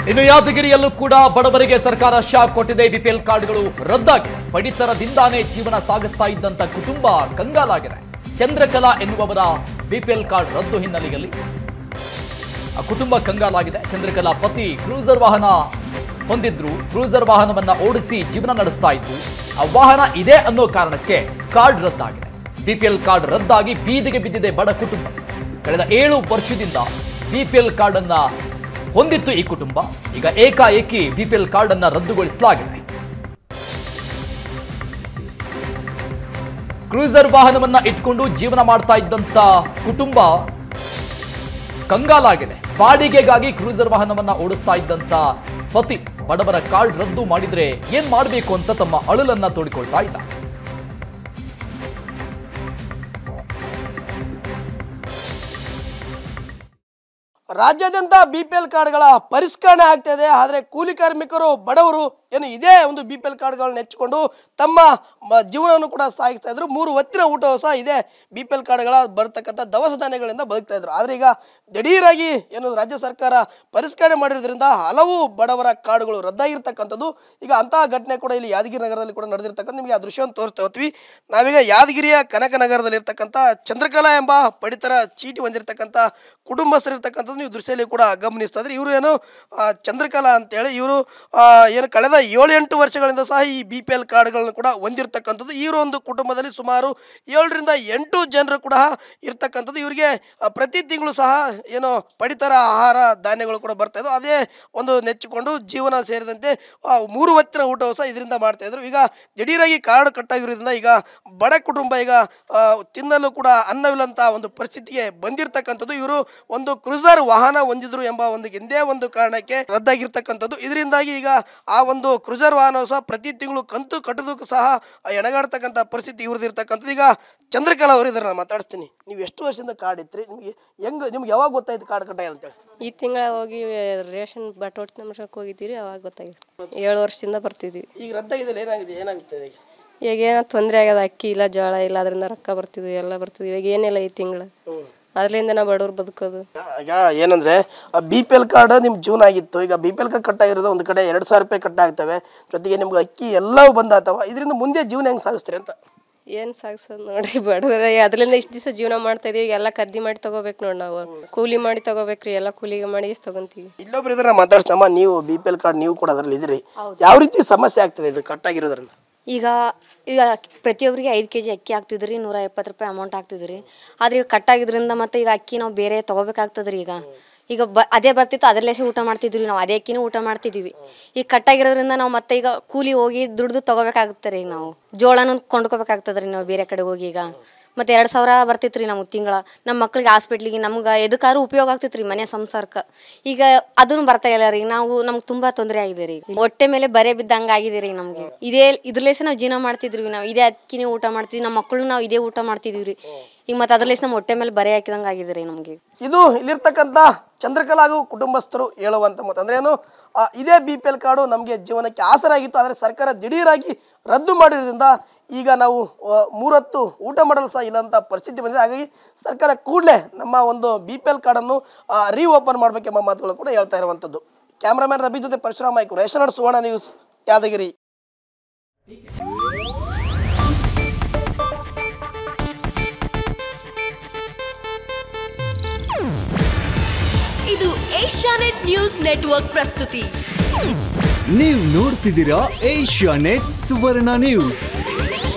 ಇನ್ನು ಯಾದಗಿರಿಯಲ್ಲೂ ಕೂಡ ಬಡವರಿಗೆ ಸರ್ಕಾರ ಶಾಕ್ ಕೊಟ್ಟಿದೆ ಬಿಪಿಎಲ್ ಕಾರ್ಡ್ಗಳು ರದ್ದಾಗಿದೆ ಪಡಿತರದಿಂದಾನೇ ಜೀವನ ಸಾಗಿಸ್ತಾ ಇದ್ದಂತ ಕುಟುಂಬ ಕಂಗಾಲಾಗಿದೆ ಚಂದ್ರಕಲಾ ಎನ್ನುವವರ ಬಿಪಿಎಲ್ ಕಾರ್ಡ್ ರದ್ದು ಹಿನ್ನೆಲೆಯಲ್ಲಿ ಆ ಕುಟುಂಬ ಕಂಗಾಲಾಗಿದೆ ಚಂದ್ರಕಲಾ ಪತಿ ಕ್ರೂಸರ್ ವಾಹನ ಹೊಂದಿದ್ರು ಕ್ರೂಸರ್ ವಾಹನವನ್ನ ಓಡಿಸಿ ಜೀವನ ನಡೆಸ್ತಾ ಇದ್ರು ಆ ವಾಹನ ಇದೆ ಅನ್ನೋ ಕಾರಣಕ್ಕೆ ಕಾರ್ಡ್ ರದ್ದಾಗಿದೆ ಬಿಪಿಎಲ್ ಕಾರ್ಡ್ ರದ್ದಾಗಿ ಬೀದಿಗೆ ಬಿದ್ದಿದೆ ಬಡ ಕುಟುಂಬ ಕಳೆದ ಏಳು ವರ್ಷದಿಂದ ಬಿಪಿಎಲ್ ಕಾರ್ಡ್ ಅನ್ನ ಹೊಂದಿತ್ತು ಈ ಕುಟುಂಬ ಈಗ ಏಕಾಏಕಿ ಬಿಪಿಎಲ್ ಕಾರ್ಡ್ ಅನ್ನ ರದ್ದುಗೊಳಿಸಲಾಗಿದೆ ಕ್ರೂಸರ್ ವಾಹನವನ್ನ ಇಟ್ಕೊಂಡು ಜೀವನ ಮಾಡ್ತಾ ಇದ್ದಂತ ಕುಟುಂಬ ಕಂಗಾಲಾಗಿದೆ ಬಾಡಿಗೆಗಾಗಿ ಕ್ರೂಸರ್ ವಾಹನವನ್ನ ಓಡಿಸ್ತಾ ಇದ್ದಂತ ಪತಿ ಬಡವರ ಕಾರ್ಡ್ ರದ್ದು ಮಾಡಿದ್ರೆ ಏನ್ ಮಾಡಬೇಕು ಅಂತ ತಮ್ಮ ಅಳಲನ್ನ ತೋಡಿಕೊಳ್ತಾ ಇದ್ದಾರೆ ರಾಜ್ಯಾದ್ಯಂತ ಬಿ ಪಿ ಎಲ್ ಕಾರ್ಡ್ಗಳ ಪರಿಷ್ಕರಣೆ ಆಗ್ತಾ ಇದೆ ಆದರೆ ಕೂಲಿ ಕಾರ್ಮಿಕರು ಬಡವರು ಏನು ಇದೇ ಒಂದು ಬಿ ಪಿ ಎಲ್ ಕಾರ್ಡ್ಗಳನ್ನ ನೆಚ್ಚಿಕೊಂಡು ತಮ್ಮ ಮ- ಜೀವನವನ್ನು ಕೂಡ ಸಾಗಿಸ್ತಾ ಇದ್ರು ಮೂರು ಹೊತ್ತಿನ ಊಟವೂ ಸಹ ಇದೇ ಬಿ ಪಿ ಎಲ್ ಕಾರ್ಡ್ಗಳ ಬರ್ತಕ್ಕಂಥ ದವಸ ಧಾನ್ಯಗಳಿಂದ ಬದುಕ್ತಾ ಇದ್ರು ಆದರೆ ಈಗ ದಿಢೀರಾಗಿ ಏನು ರಾಜ್ಯ ಸರ್ಕಾರ ಪರಿಷ್ಕರಣೆ ಮಾಡಿರೋದ್ರಿಂದ ಹಲವು ಬಡವರ ಕಾರ್ಡ್ಗಳು ರದ್ದಾಗಿರ್ತಕ್ಕಂಥದ್ದು ಈಗ ಅಂತಹ ಘಟನೆ ಕೂಡ ಇಲ್ಲಿ ಯಾದಗಿರಿ ನಗರದಲ್ಲಿ ಕೂಡ ನಡೆದಿರ್ತಕ್ಕಂಥ ನಿಮಗೆ ಆ ದೃಶ್ಯವನ್ನು ತೋರಿಸ್ತಾ ಹೋಗ್ತೀವಿ ನಾವೀಗ ಯಾದಗಿರಿಯ ಕನಕನಗರದಲ್ಲಿ ಇರ್ತಕ್ಕಂಥ ಚಂದ್ರಕಲಾ ಎಂಬ ಪಡಿತರ ಚೀಟಿ ಹೊಂದಿರತಕ್ಕಂಥ ಕುಟುಂಬಸ್ಥರಿರ್ತಕ್ಕಂಥದ್ದು ನೀವು ದೃಶ್ಯದಲ್ಲಿ ಕೂಡ ಗಮನಿಸ್ತಾ ಇದ್ರಿ ಇವರು ಏನು ಆ, ಚಂದ್ರಕಲಾ ಅಂತೇಳಿ ಇವರು ಏನು ಕಳೆದ ಏಳು ಎಂಟು ವರ್ಷಗಳಿಂದ ಸಹ ಈ ಬಿ ಪಿ ಎಲ್ ಕಾರ್ಡ್ಗಳನ್ನು ಕೂಡ ಹೊಂದಿರತಕ್ಕಂಥದ್ದು ಇವರು ಒಂದು ಕುಟುಂಬದಲ್ಲಿ ಸುಮಾರು ಏಳರಿಂದ ಎಂಟು ಜನರು ಕೂಡ ಇರ್ತಕ್ಕಂಥದ್ದು ಇವರಿಗೆ ಆ, ಪ್ರತಿ ತಿಂಗಳು ಸಹ ಏನು ಪಡಿತರ ಆಹಾರ ಧಾನ್ಯಗಳು ಕೂಡ ಬರ್ತಾ ಇದ್ವು ಅದೇ ಒಂದು ನೆಚ್ಚಿಕೊಂಡು ಜೀವನ ಸೇರಿದಂತೆ ಆ, ಮೂರು ಹೊತ್ತಿನ ಊಟವು ಸಹ ಇದರಿಂದ ಮಾಡ್ತಾ ಇದ್ರು ಈಗ ದಿಢೀರಾಗಿ ಕಾರ್ಡ್ ಕಟ್ಟಾಗಿರೋದ್ರಿಂದ ಈಗ ಬಡ ಕುಟುಂಬ ಈಗ ಆ, ತಿನ್ನಲು ಕೂಡ ಅನ್ನವಿಲ್ಲಂತ ಒಂದು ಪರಿಸ್ಥಿತಿಗೆ ಬಂದಿರತಕ್ಕಂಥದ್ದು ಇವರು ಒಂದು ಕ್ರೂಸರ್ ವಾಹನ ಹೊಂದಿದ್ರು ಎಂಬ ಒಂದು ಎಂದೇ ಒಂದು ಕಾರಣಕ್ಕೆ ರದ್ದಾಗಿರ್ತಕ್ಕಂಥದ್ದು ಇದರಿಂದಾಗಿ ಈಗ ಆ ಒಂದು ಕ್ರೂಸರ್ ವಾಹನವು ಸಹ ಪ್ರತಿ ತಿಂಗಳು ಕಂತು ಕಟ್ಟೋದಕ್ಕೂ ಸಹ ಎಣಗಾಡ್ತಕ್ಕಂಥ ಪರಿಸ್ಥಿತಿ ಇವ್ರದ್ದು ಇರ್ತಕ್ಕಂಥದ್ದು ಈಗ ಚಂದ್ರಕಲಾ ಅವರು ಇದ್ದಾರೆ ನಾನು ಮಾತಾಡಿಸ್ತೀನಿ ನೀವು ಎಷ್ಟು ವರ್ಷದಿಂದ ಕಾರ್ಡ್ ಇತ್ರಿ ನಿಮಗೆ ಹೆಂಗೆ ನಿಮ್ಗೆ ಯಾವಾಗ ಗೊತ್ತಾಯ್ತು ಕಾರ್ಡ್ ಕಟ್ಟಾಗಿದೆ ಅಂತೇಳಿ ಈ ತಿಂಗಳ ಹೋಗಿ ರೇಷನ್ ಬಟೋಟ್ ನಮ್ಸಕ್ಕೆ ಹೋಗಿದ್ದೀವಿ ಅವಾಗ ಗೊತ್ತಾಗಿತ್ತು ಏಳು ವರ್ಷದಿಂದ ಬರ್ತಿದ್ವಿ ಈಗ ರದ್ದಾಗಿದೆ ಏನಾಗಿದೆ ಏನಾಗುತ್ತೆ ಈಗ ಈಗ ಏನೋ ತೊಂದರೆ ಆಗ್ಯದ ಅಕ್ಕಿ ಇಲ್ಲ ಜೋಳ ಇಲ್ಲ ಅದರಿಂದ ರೊಕ್ಕ ಬರ್ತಿದ್ವಿ ಎಲ್ಲ ಬರ್ತಿದ್ವಿ ಇವಾಗ ಏನಿಲ್ಲ ಈ ತಿಂಗಳು ಅದರಿಂದ ನಾವು ಬಡವ್ರು ಬದುಕೋದು ಈಗ ಏನಂದ್ರೆ ಬಿ ಪಿ ಎಲ್ ಕಾರ್ಡ್ ನಿಮ್ಮ ಜೂನ್ ಆಗಿತ್ತು ಈಗ ಬಿ ಪಿ ಎಲ್ ಕಾರ್ಡ್ ಕಟ್ಟಾಗಿರೋದು ಒಂದು ಕಡೆ ಎರಡು ಸಾವಿರ ರೂಪಾಯಿ ಕಟ್ಟಾಗ್ತವೆ ಜೊತೆಗೆ ನಿಮ್ಗೆ ಅಕ್ಕಿ ಎಲ್ಲವೂ ಬಂದಾತವ ಇದರಿಂದ ಮುಂದೆ ಜೀವನ ಹೆಂಗೆ ಸಾಗಿಸ್ತೀರಿ ಅಂತ ಏನು ಸಾಗ್ಸೋದು ನೋಡ್ರಿ ಬಡವ್ರೆ ಅದರಿಂದ ಇಷ್ಟು ದಿವಸ ಜೀವನ ಮಾಡ್ತಾ ಇದೀವಿ ಎಲ್ಲ ಖರೀದಿ ಮಾಡಿ ತಗೋಬೇಕು ನೋಡಿ ನಾವು ಕೂಲಿ ಮಾಡಿ ತಗೋಬೇಕ್ರಿ ಎಲ್ಲ ಕೂಲಿಗೆ ಮಾಡಿ ಇಷ್ಟ್ ತಗೊಂತೀವಿ ಇಲ್ಲೊಬ್ರು ಇದ್ರೆ ಮಾತಾಡ್ಸಮ್ಮ ನೀವು ಬಿ ಪಿ ಎಲ್ ಕಾರ್ಡ್ ನೀವು ಕೂಡ ಅದರಲ್ಲಿ ಇದ್ದೀರಿ ಯಾವ ರೀತಿ ಸಮಸ್ಯೆ ಆಗ್ತದೆ ಇದು ಕಟ್ಟಾಗಿರೋದ್ರಿಂದ ಈಗ ಈಗ ಪ್ರತಿಯೊಬ್ಬರಿಗೆ ಐದು ಕೆ ಜಿ ಅಕ್ಕಿ ಆಗ್ತಿದ್ರಿ ನೂರ ಎಪ್ಪತ್ತು ರೂಪಾಯಿ ಅಮೌಂಟ್ ಆಗ್ತಿದ್ರಿ ಆದ್ರೆ ಈಗ ಕಟ್ಟಾಗಿದ್ರಿಂದ ಮತ್ತೆ ಈಗ ಅಕ್ಕಿ ನಾವು ಬೇರೆ ತೊಗೋಬೇಕಾಗ್ತದ್ರಿ ಈಗ ಈಗ ಬ ಅದೇ ಬರ್ತಿತ್ತು ಅದರಲ್ಲೇಸಿ ಊಟ ಮಾಡ್ತಿದ್ವಿ ನಾವು ಅದೇ ಅಕ್ಕಿನೂ ಊಟ ಮಾಡ್ತಿದ್ವಿ ಈಗ ಕಟ್ಟಾಗಿರೋದ್ರಿಂದ ನಾವು ಮತ್ತೆ ಈಗ ಕೂಲಿ ಹೋಗಿ ದುಡ್ದು ತೊಗೋಬೇಕಾಗುತ್ತೆ ರೀ ನಾವು ಜೋಳನೂ ಕೊಂಡ್ಕೋಬೇಕಾಗ್ತದ್ರಿ ನಾವು ಬೇರೆ ಕಡೆ ಹೋಗಿ ಈಗ ಮತ್ತೆ ಎರಡು ಸಾವಿರ ಬರ್ತಿತ್ತು ರೀ ನಮ್ಗೆ ತಿಂಗಳ ನಮ್ಮ ಮಕ್ಳಿಗೆ ಹಾಸ್ಪಿಟ್ಲಿಗೆ ನಮ್ಗೆ ಎದಕ್ಕಾದ್ರೂ ಉಪಯೋಗ ಆಗ್ತಿತ್ತು ರೀ ಮನೆ ಸಂಸಾರಕ್ಕೆ ಈಗ ಅದನ್ನು ಬರ್ತಾ ಇಲ್ಲ ರೀ ನಾವು ನಮ್ಗೆ ತುಂಬಾ ತೊಂದರೆ ಆಗಿದೆ ರೀ ಹೊಟ್ಟೆ ಮೇಲೆ ಬರೆ ಬಿದ್ದಂಗೆ ಆಗಿದೆ ರೀ ನಮಗೆ ಇದೇ ಇದ್ರಲೇಸ ನಾವು ಜೀವನ ಮಾಡ್ತಿದ್ವಿ ನಾವು ಇದೇ ಅಕ್ಕಿನೇ ಊಟ ಮಾಡ್ತಿದ್ವಿ ನಮ್ಮ ಮಕ್ಕಳು ನಾವು ಇದೇ ಊಟ ಮಾಡ್ತಿದ್ವಿ ರೀ ಈಗ ಮತ್ತೆ ಅದ್ರಲೇಸ ನಮ್ಮ ಹೊಟ್ಟೆ ಮೇಲೆ ಬರೆ ಹಾಕಿದಂಗೆ ಆಗಿದೆ ರೀ ನಮಗೆ ಇದು ಇಲ್ಲಿರ್ತಕ್ಕಂಥ ಚಂದ್ರಕಲಾ ಹಾಗೂ ಕುಟುಂಬಸ್ಥರು ಹೇಳುವಂಥ ಮತ್ತು ಅಂದ್ರೆ ಏನು ಆ, ಇದೇ ಬಿ ಪಿ ಎಲ್ ಕಾರ್ಡು ನಮಗೆ ಜೀವನಕ್ಕೆ ಆಸರಾಗಿತ್ತು ಆದರೆ ಸರ್ಕಾರ ದಿಢೀರಾಗಿ ರದ್ದು ಮಾಡಿರೋದ್ರಿಂದ ಈಗ ನಾವು ಆ, ಮೂರೊತ್ತು ಊಟ ಮಾಡಲು ಸಹ ಇಲ್ಲಂತ ಪರಿಸ್ಥಿತಿ ಬಂದಿದೆ ಹಾಗಾಗಿ ಸರ್ಕಾರ ಕೂಡಲೇ ನಮ್ಮ ಒಂದು ಬಿ ಪಿ ಎಲ್ ಕಾರ್ಡನ್ನು ರೀ ಓಪನ್ ಮಾಡಬೇಕೆಂಬ ಮಾತುಗಳು ಕೂಡ ಹೇಳ್ತಾ ಇರುವಂಥದ್ದು ಕ್ಯಾಮ್ರಾಮನ್ ರವಿ ಜೊತೆ ಪರಶುರಾಮ ನಾಯ್ಕು ರೇಷನ್ ಸುವರ್ಣ ನ್ಯೂಸ್ ಯಾದಗಿರಿ ಇದು ಏಷ್ಯಾನೆಟ್ ನ್ಯೂಸ್ ನೆಟ್ವರ್ಕ್ ಪ್ರಸ್ತುತಿ ನೀವು ನೋಡ್ತಿದ್ದೀರಾ ಏಷ್ಯಾ ನೆಟ್ ಸುವರ್ಣ ನ್ಯೂಸ್